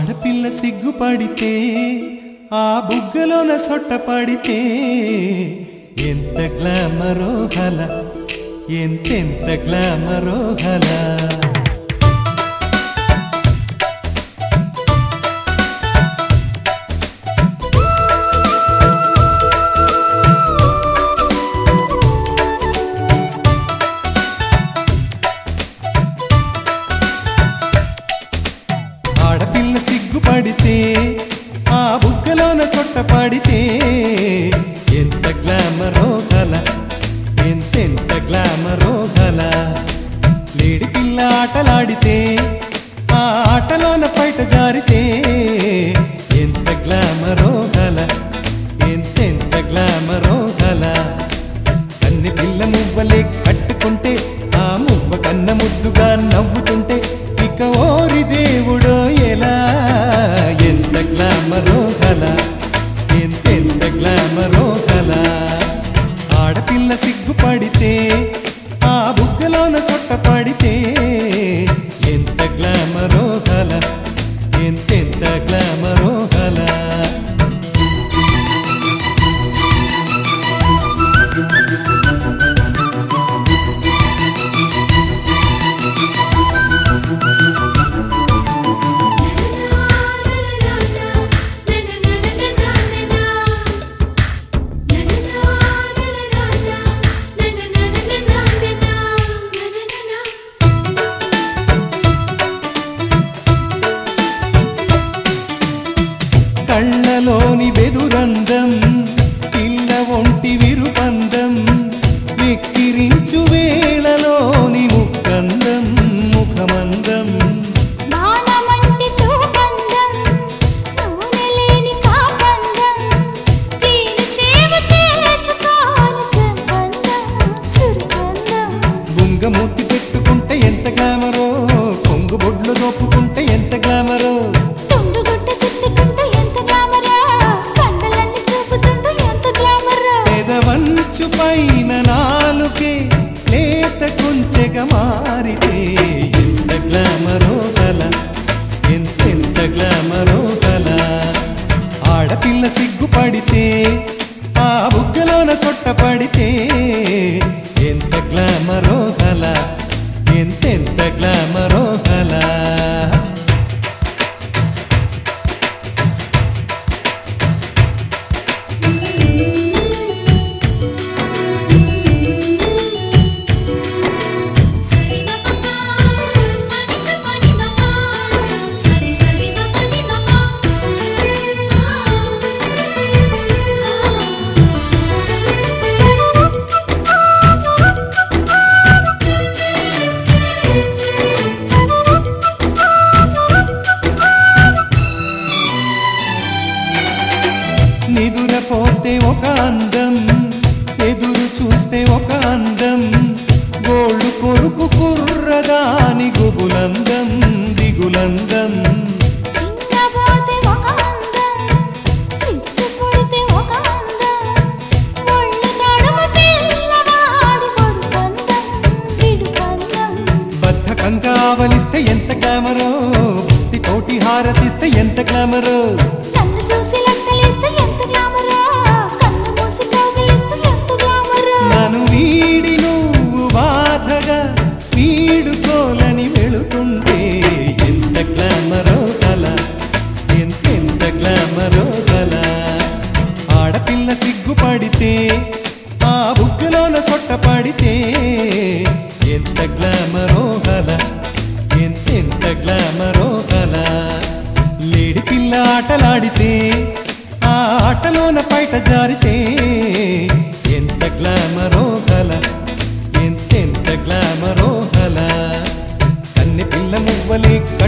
ఆడపిల్ల సిగ్గుపడితే ఆ బుగ్గలోన సొట్ట పడితే ఎంత గ్లామరో హల ఎంతెంత గ్లామరో హల ఆడపిల్ల సిగ్గుపడితే ఆ బుగ్గలోన సొట్ట పడితే ఎంత గ్లామరో గల ఎంతెంత గ్లామరో గల లేడి పిల్ల ఆటలాడితే ఆ ఆటలోన బయట జారితే ఎంత గ్లామరో గల ఎంతెంత గ్లామరో గల కన్ని పిల్ల మువ్వలే కట్టుకుంటే ఆ మువ్వ కన్న ముద్దుగా నవ్వుతుంటే ఇక ఓరి దేవుడో ఎలా ఎంత గ్లామరో గల ఎంతెంత గ్లామరో గల ఆడపిల్ల సిగ్గుపడితే ఆ బుగ్గలోన సొట్ట పడితే ఎంత గ్లామరో గల ఎంతెంత గ్లామరో గల కళ్ళలోని వెదురందం పిల్ల ఒంటి విరుపందం వెక్కిరించు వేళలోని ముక్కందం ముఖమందం నానమంటి చూపందం నూనెలేని కాపందం తీరు సేవ చేసుకోని సంబంధం చురుకందం బుంగమూతి పెట్టుకుంటే ఎంత గ్లామరో కొంగు బొడ్లు దోపుకుంటే ఎంత గ్లామరో తుండుగుడ్డ చుట్టుకుంటే ఎంత గ్లామరా కండలన్నీ చూపుతుంటే ఎంత గ్లామరా పెదవంచు పైన నాలుకే లేత కొంచెగా మారితే ఎంత గ్లామరో గల ఎంతెంత గ్లామరో గల ఆడపిల్ల సిగ్గుపడితే ఆ బుగ్గలోన సొట్ట పడితే ఎంత గ్లామరో గల ఎంతెంత గ్లామరో గల సరి గపప మని సపని మమ సరి సరి గపని మమ నిదురపోతే ఒక అందం ఎదురు చూస్తే ఒక అందం గోళ్ళు కొరుకు కుర్రదాని గుబులందం దిగులందం చిన్నబోతే ఒక అందం చిచ్చు పుడితే ఒక అందం ఒళ్ళు తడుము పిల్లవాడి కొడుకందం విడుకందం బద్ధకంగా ఆవలిస్తే ఎంత గ్లామరో భక్తి తోటి హారతిస్తే ఎంత గ్లామరో నన్ను చూసి లెక్కలేస్తే ఎంత గ్లామరా కన్ను మూసి కౌగిలిస్తే ఎంత గ్లామరా నన్ను వీడి నువ్వు బాధగా వీడుకోలని వెళుతుంటే ఎంత గ్లామరో కల ఎంతెంత గ్లామరో కల ఆడపిల్ల సిగ్గుపడితే ఆ బుగ్గలోన సొట్ట పడితే ఎంత గ్లామరో కల ఎంతెంత గ్లామరో కల లేడి పిల్ల ఆటలాడితే ఆ ఆటలోన బయట జారితే ఎంత గ్లామరో గల ఎంతెంత గ్లామరో గల కన్నె పిల్ల మువ్వలే